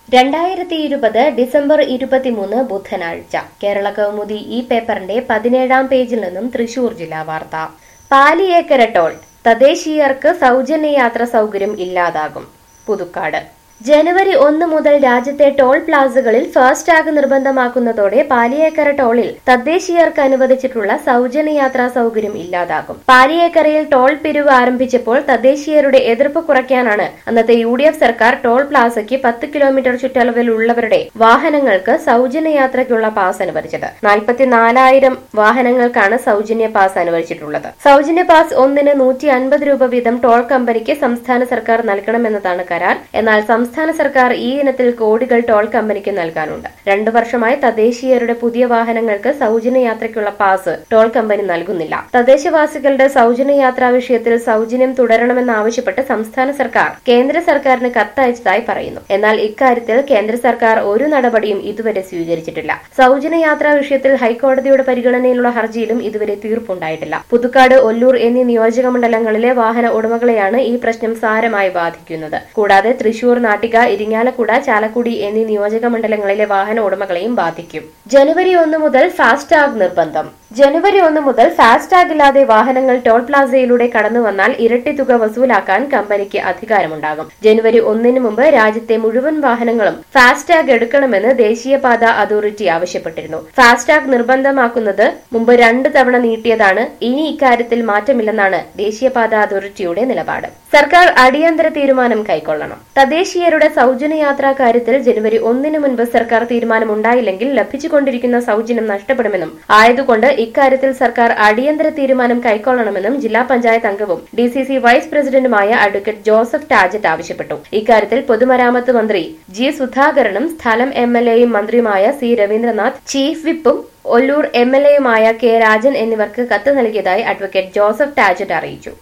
രണ്ടായിരത്തി ഇരുപത് ഡിസംബർ ഇരുപത്തിമൂന്ന് ബുധനാഴ്ച കേരള കൗമുദി ഈ പേപ്പറിന്റെ പതിനേഴാം പേജിൽ നിന്നും തൃശൂർ ജില്ലാ വാർത്ത പാലിയേക്കര ടോൾ തദ്ദേശീയർക്ക് സൗജന്യ യാത്ര സൗകര്യം ഇല്ലാതാകും പുതുക്കാട് ജനുവരി ഒന്ന് മുതൽ രാജ്യത്തെ ടോൾ പ്ലാസകളിൽ ഫാസ്ടാഗ് നിർബന്ധമാക്കുന്നതോടെ പാലിയേക്കര ടോളിൽ തദ്ദേശീയർക്ക് അനുവദിച്ചിട്ടുള്ള സൗജന്യ യാത്രാ സൗകര്യം ഇല്ലാതാകും പാലിയേക്കരയിൽ ടോൾ പിരിവ് ആരംഭിച്ചപ്പോൾ തദ്ദേശീയരുടെ എതിർപ്പ് കുറയ്ക്കാനാണ് അന്നത്തെ യു ഡി എഫ് സർക്കാർ ടോൾ പ്ലാസയ്ക്ക് പത്ത് കിലോമീറ്റർ ചുറ്റളവിലുള്ളവരുടെ വാഹനങ്ങൾക്ക് സൗജന്യ യാത്രയ്ക്കുള്ള പാസ് അനുവദിച്ചത് നാൽപ്പത്തിനാലായിരം വാഹനങ്ങൾക്കാണ് സൗജന്യ പാസ് അനുവദിച്ചിട്ടുള്ളത് സൗജന്യ പാസ് ഒന്നിന് നൂറ്റി അൻപത് രൂപ വീതം ടോൾ കമ്പനിക്ക് സംസ്ഥാന സർക്കാർ നൽകണമെന്നതാണ് കരാർ എന്നാൽ സംസ്ഥാന സർക്കാർ ഈ ഇനത്തിൽ കോടികൾ ടോൾ കമ്പനിക്ക് നൽകാനുണ്ട് രണ്ടു വർഷമായി തദ്ദേശീയരുടെ പുതിയ വാഹനങ്ങൾക്ക് സൗജന്യ യാത്രയ്ക്കുള്ള പാസ് ടോൾ കമ്പനി നൽകുന്നില്ല തദ്ദേശവാസികളുടെ സൗജന്യ യാത്രാ വിഷയത്തിൽ സൗജന്യം തുടരണമെന്നാവശ്യപ്പെട്ട് സംസ്ഥാന സർക്കാർ കേന്ദ്ര സർക്കാരിന് കത്തയച്ചതായി പറയുന്നു എന്നാൽ ഇക്കാര്യത്തിൽ കേന്ദ്ര സർക്കാർ ഒരു നടപടിയും ഇതുവരെ സ്വീകരിച്ചിട്ടില്ല സൗജന്യ യാത്രാ വിഷയത്തിൽ ഹൈക്കോടതിയുടെ പരിഗണനയിലുള്ള ഹർജിയിലും ഇതുവരെ തീർപ്പുണ്ടായിട്ടില്ല പുതുക്കാട് ഒല്ലൂർ എന്നീ നിയോജക മണ്ഡലങ്ങളിലെ വാഹന ഉടമകളെയാണ് ഈ പ്രശ്നം സാരമായി ബാധിക്കുന്നത് കൂടാതെ തൃശൂർ നാട്ടിക ഇരിങ്ങാലക്കുട ചാലക്കുടി എന്നീ നിയോജക മണ്ഡലങ്ങളിലെ വാഹന ഉടമകളെയും ബാധിക്കും ജനുവരി ഒന്ന് മുതൽ ഫാസ്ടാഗ് നിർബന്ധം ജനുവരി ഒന്ന് മുതൽ ഫാസ്ടാഗ് ഇല്ലാതെ വാഹനങ്ങൾ ടോൾ പ്ലാസയിലൂടെ കടന്നു വന്നാൽ ഇരട്ടി തുക വസൂലാക്കാൻ കമ്പനിക്ക് അധികാരമുണ്ടാകും ജനുവരി ഒന്നിന് മുമ്പ് രാജ്യത്തെ മുഴുവൻ വാഹനങ്ങളും ഫാസ്ടാഗ് എടുക്കണമെന്ന് ദേശീയപാത അതോറിറ്റി ആവശ്യപ്പെട്ടിരുന്നു ഫാസ്ടാഗ് നിർബന്ധമാക്കുന്നത് മുമ്പ് രണ്ട് തവണ നീട്ടിയതാണ് ഇനി ഇക്കാര്യത്തിൽ മാറ്റമില്ലെന്നാണ് ദേശീയപാത അതോറിറ്റിയുടെ നിലപാട് സർക്കാർ അടിയന്തര തീരുമാനം കൈക്കൊള്ളണം തദ്ദേശീയരുടെ സൗജന്യ യാത്രാ കാര്യത്തിൽ ജനുവരി ഒന്നിന് മുൻപ് സർക്കാർ തീരുമാനമുണ്ടായില്ലെങ്കിൽ ലഭിച്ചുകൊണ്ടിരിക്കുന്ന സൗജന്യം നഷ്ടപ്പെടുമെന്നും ആയതുകൊണ്ട് ഇക്കാര്യത്തിൽ സർക്കാർ അടിയന്തര തീരുമാനം കൈക്കൊള്ളണമെന്നും ജില്ലാ പഞ്ചായത്ത് അംഗവും ഡി സി സി വൈസ് പ്രസിഡന്റുമായ അഡ്വക്കേറ്റ് ജോസഫ് ടാജറ്റ് ആവശ്യപ്പെട്ടു ഇക്കാര്യത്തിൽ പൊതുമരാമത്ത് മന്ത്രി ജി സുധാകരനും സ്ഥലം എം എൽ എയും മന്ത്രിയുമായ സി രവീന്ദ്രനാഥ് ചീഫ് വിപ്പും ഒല്ലൂർ എം എൽ എയുമായ കെ രാജൻ എന്നിവർക്ക് കത്ത് നൽകിയതായി അഡ്വക്കേറ്റ് ജോസഫ് ടാജറ്റ് അറിയിച്ചു